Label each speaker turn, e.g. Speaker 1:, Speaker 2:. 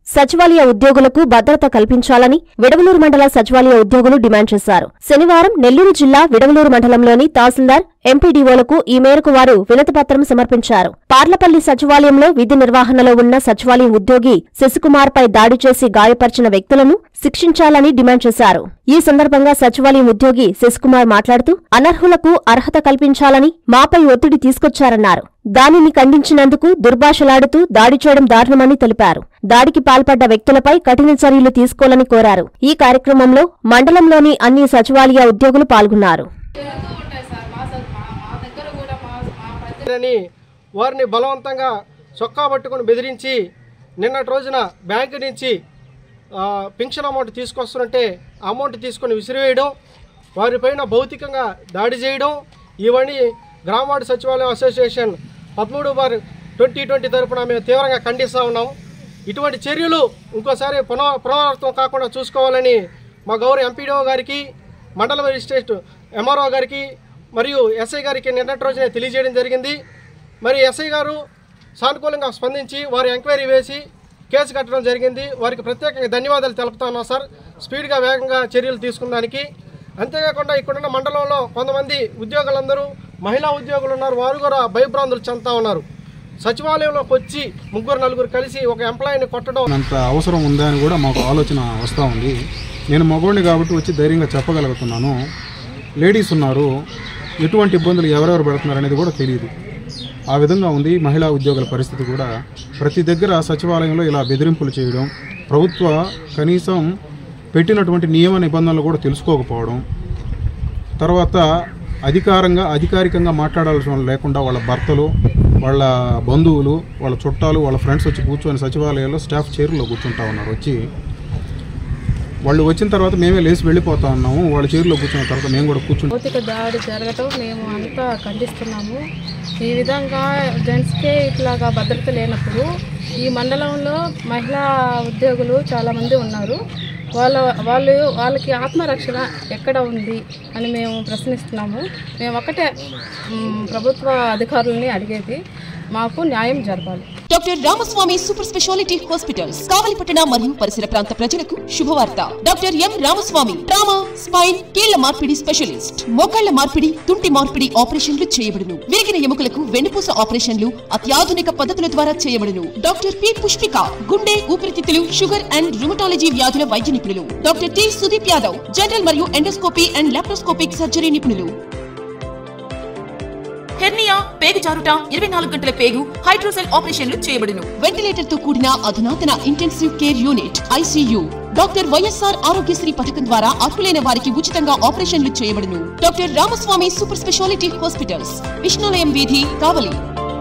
Speaker 1: సచివాలయ ఉద్యోగులకు భద్రత కల్పించాలని విడవలూరు మండల సచివాలయ ఉద్యోగులు డిమాండ్ చేశారు శనివారం నెల్లూరు జిల్లా విడవలూరు మండలంలోని తహసీల్దార్ ఎంపీడీఓలకు ఈ మేరకు వారు వినతిపత్రం సమర్పించారు పార్లపల్లి సచివాలయంలో విధి నిర్వహణలో ఉన్న సచివాలయం ఉద్యోగి శశికుమార్ పై దాడి చేసి గాయపరిచిన వ్యక్తులను శిక్షించాలని డిమాండ్ చేశారు ఈ సందర్భంగా సచివాలయం ఉద్యోగి శశికుమార్ మాట్లాడుతూ అనర్హులకు అర్హత కల్పించాలని మాపై ఒత్తిడి తీసుకొచ్చారన్నారు దానిని ఖండించినందుకు దుర్భాషలాడుతూ దాడి చేయడం దారుణమని తెలిపారు దాడికి పాల్పడ్డ వ్యక్తులపై కఠిన చర్యలు తీసుకోవాలని కోరారు ఈ కార్యక్రమంలో మండలంలోని అన్ని సచివాలయ ఉద్యోగులు పాల్గొన్నారు
Speaker 2: జరుగుతూ ఉంటాయి సార్ మా స- మా- మా దగ్గర కూడా మా మా ప్రతి
Speaker 3: అని వారిని బలవంతంగా చొక్కా పట్టుకొని బెదిరించి నిన్నటి రోజున బ్యాంకు నుంచి ఆ, పింఛన్ అమౌంట్ తీసుకొస్తుంటే ఆ అమౌంట్ తీసుకొని విసిరివేయడం వారిపైన భౌతికంగా దాడి చేయడం ఇవన్నీ గ్రామవార్డు సచివాలయం అసోసియేషన్ పదమూడు బార్ ట్వంటీ ట్వంటీ తరపున మేము తీవ్రంగా ఖండిస్తూ ఉన్నాం ఇటువంటి చర్యలు ఇంకోసారి పునః పునరావృతం కాకుండా చూసుకోవాలని మా గౌరవ ఎంపీడీఓ గారికి మండల మెజిస్ట్రేట్ ఎంఆర్ఓ గారికి మరియు ఎస్ఐ గారికి నిన్నటి రోజునే తెలియజేయడం జరిగింది మరి ఎస్ఐ గారు సానుకూలంగా స్పందించి వారు ఎంక్వైరీ వేసి కేసు కట్టడం జరిగింది వారికి ప్రత్యేకంగా ధన్యవాదాలు తెలుపుతా ఉన్నాం సార్ స్పీడ్గా వేగంగా చర్యలు తీసుకున్నదానికి అంతేకాకుండా ఇక్కడున్న మండలంలో కొంతమంది ఉద్యోగులందరూ మహిళా ఉద్యోగులు ఉన్నారు వారు కూడా భయభ్రాంతులు చెందుతా ఉన్నారు సచివాలయంలోకి వచ్చి ముగ్గురు నలుగురు కలిసి ఒక ఎంప్లాయీని కొట్టడం
Speaker 4: అంత అవసరం ఉందా అని కూడా మాకు ఆలోచన వస్తూ ఉంది నేను మగవాడిని కాబట్టి వచ్చి ధైర్యంగా చెప్పగలుగుతున్నాను లేడీస్ ఉన్నారు ఎటువంటి ఇబ్బందులు ఎవరెవరు పెడుతున్నారు అనేది కూడా తెలియదు ఆ విధంగా ఉంది మహిళా ఉద్యోగుల పరిస్థితి కూడా ప్రతి దగ్గర సచివాలయంలో ఇలా బెదిరింపులు చేయడం ప్రభుత్వ కనీసం పెట్టినటువంటి నియమ నిబంధనలు కూడా తెలుసుకోకపోవడం తర్వాత అధికారంగా అధికారికంగా మాట్లాడాల్సిన వాళ్ళు లేకుండా వాళ్ళ భర్తలు వాళ్ళ బంధువులు వాళ్ళ చుట్టాలు వాళ్ళ ఫ్రెండ్స్ వచ్చి కూర్చొని సచివాలయంలో స్టాఫ్ చైర్లో కూర్చుంటా ఉన్నారు వచ్చి వాళ్ళు వచ్చిన తర్వాత మేమే లేచి వెళ్ళిపోతా ఉన్నాము వాళ్ళ చైర్లో కూర్చున్న తర్వాత మేము కూడా కూర్చుంటాం
Speaker 2: భౌతిక దాడి జరగటం మేము అంతా ఖండిస్తున్నాము ఈ విధంగా జెంట్స్కే ఇట్లాగా భద్రత లేనప్పుడు ఈ మండలంలో మహిళా ఉద్యోగులు చాలామంది ఉన్నారు వాళ్ళ వాళ్ళు వాళ్ళకి ఆత్మరక్షణ ఎక్కడ ఉంది అని మేము ప్రశ్నిస్తున్నాము మేము ఒకటే మ్, ప్రభుత్వ అధికారులని అడిగేది మాకు న్యాయం జరగాలి
Speaker 5: doctor Ramaswamy super speciality hospitals కావలిపట్టణ మరియు పరిసర ప్రాంత ప్రజలకు శుభవార్త doctor M Ramaswamy trauma spine కీళ్ల మార్పిడి స్పెషలిస్ట్ మోకాళ్ల మార్పిడి తుంటి మార్పిడి ఆపరేషన్లు చేయబడును విరిగిన ఎముకలకు వెన్నుపూస ఆపరేషన్లు అత్యాధునిక పద్ధతుల ద్వారా చేయబడును డాక్టర్ పి పుష్పిక గుండె ఊపిరితిత్తులు షుగర్ అండ్ రుమటాలజీ వ్యాధుల వైద్య నిపుణులు doctor T Sudeep Yadav general మరియు ఎండోస్కోపీ అండ్ లాప్రోస్కోపిక్ సర్జరీ నిపుణులు హెర్నియా పేగు జారుట ఇరవై నాలుగు గంటల పేగు హైడ్రోసెల్ ఆపరేషన్లు చేయబడును వెంటిలేటర్ తో కూడిన అధునాతన intensive care unit ICU doctor YSR Aarogyasri పథకం ద్వారా అర్హులైన వారికి ఉచితంగా ఆపరేషన్లు చేయబడును doctor Ramaswamy super speciality hospitals Vishnulayam వీధి కావలి